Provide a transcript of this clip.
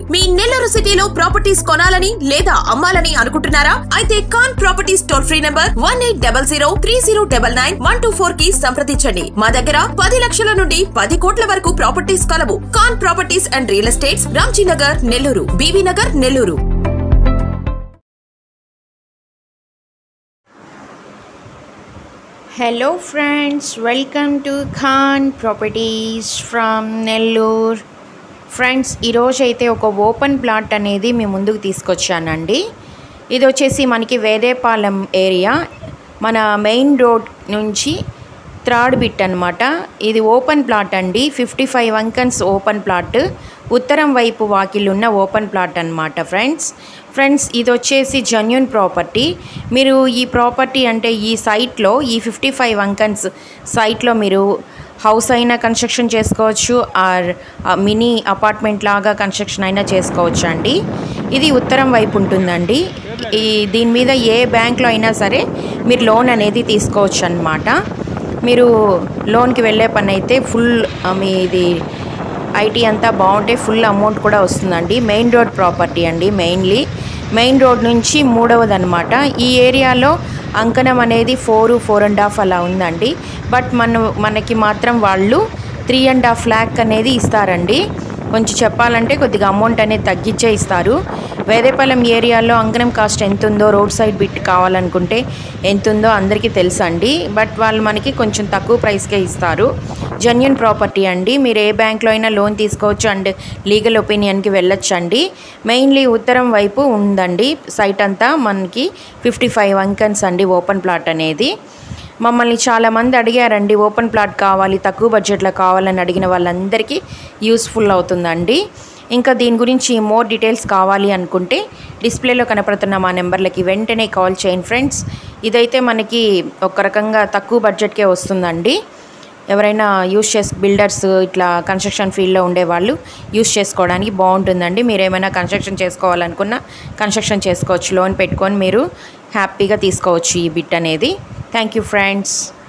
మీ నెల్లూరు సిటీలో ప్రాపర్టీస్ కొనాలని లేదా అమ్మాలని అనుకుంటున్నారా అయితే Khan properties toll free number one eight double zero three zero double nine one two four కి సంప్రదించండి మా దగ్గర పది లక్షల నుండి పది కోట్ల వరకు ప్రాపర్టీస్ కలవు Khan properties and real estates Ramjinagar Nellore BV Nagar Nellore hello friends welcome to Khan properties from Nellore friends ఈరోజు అయితే ఒక ఓపెన్ ప్లాట్ అనేది మీ ముందుకు తీసుకొచ్చానండి ఇది వచ్చేసి మనకి వేదేపాలెం ఏరియా మన మెయిన్ రోడ్ నుంచి థర్డ్ బిట్ అనమాట ఇది ఓపెన్ ప్లాట్ అండి ఫిఫ్టీ ఫైవ్ అంకన్స్ ఓపెన్ ప్లాట్ ఉత్తరం వైపు వాకిలున్న ఓపెన్ ప్లాట్ అనమాట ఫ్రెండ్స్ ఫ్రెండ్స్ ఇది వచ్చేసి జెన్యున్ ప్రాపర్టీ మీరు ఈ ప్రాపర్టీ అంటే ఈ సైట్లో ఈ ఫిఫ్టీ ఫైవ్ అంకన్స్ సైట్లో మీరు హౌస్ అయినా కన్స్ట్రక్షన్ చేసుకోవచ్చు ఆర్ మినీ అపార్ట్మెంట్ లాగా కన్స్ట్రక్షన్ అయినా చేసుకోవచ్చు అండి ఇది ఉత్తరం వైపు ఉంటుందండి ఈ దీని మీద ఏ బ్యాంక్లో అయినా సరే మీరు లోన్ అనేది తీసుకోవచ్చు అనమాట మీరు లోన్కి వెళ్ళే పని అయితే ఫుల్ మీది ఐటీ అంతా బాగుంటే ఫుల్ అమౌంట్ కూడా వస్తుందండి మెయిన్ రోడ్ ప్రాపర్టీ అండి మెయిన్లీ మెయిన్ రోడ్ నుంచి మూడవది అనమాట ఈ ఏరియాలో అంకణం అనేది ఫోర్ ఫోర్ అండ్ హాఫ్ అలా ఉందండి బట్ మన మనకి మాత్రం వాళ్ళు త్రీ అండ్ హాఫ్ ల్యాక్ అనేది ఇస్తారండి కొంచెం చెప్పాలంటే కొద్దిగా అమౌంట్ అనేది తగ్గించే ఇస్తారు వేదేపాలెం ఏరియాలో అంకణం కాస్ట్ ఎంత ఉందో రోడ్ సైడ్ బిట్ కావాలనుకుంటే ఎంత ఉందో అందరికీ తెలుసండి బట్ వాళ్ళు మనకి కొంచెం తక్కువ ప్రైస్కే ఇస్తారు జెన్యున్ ప్రాపర్టీ అండి మీరు ఏ బ్యాంక్లో అయినా లోన్ తీసుకోవచ్చు అండ్ లీగల్ ఒపీనియన్కి వెళ్ళొచ్చండి మెయిన్లీ ఉత్తరం వైపు ఉందండి సైట్ అంతా మనకి ఫిఫ్టీ ఫైవ్ అంకన్స్ అండి ఓపెన్ ప్లాట్ అనేది మమ్మల్ని చాలామంది అడిగారండి ఓపెన్ ప్లాట్ కావాలి తక్కువ బడ్జెట్లో కావాలని అడిగిన వాళ్ళందరికీ యూస్ఫుల్ అవుతుందండి ఇంకా దీని గురించి మోర్ డీటెయిల్స్ కావాలి అనుకుంటే డిస్ప్లేలో కనపడుతున్న మా నెంబర్లకి వెంటనే కాల్ చేయండి ఫ్రెండ్స్ ఇదైతే మనకి ఒక రకంగా తక్కువ బడ్జెట్కే వస్తుందండి ఎవరైనా యూస్ చేసి బిల్డర్స్ ఇట్లా కన్స్ట్రక్షన్ ఫీల్డ్లో ఉండేవాళ్ళు యూస్ చేసుకోవడానికి బాగుంటుందండి మీరు ఏమైనా కన్స్ట్రక్షన్ చేసుకోవాలనుకున్నా కన్స్ట్రక్షన్ చేసుకోవచ్చు లోన్ పెట్టుకొని మీరు హ్యాపీగా తీసుకోవచ్చు ఈ బిట్ అనేది థ్యాంక్ యూ ఫ్రెండ్స్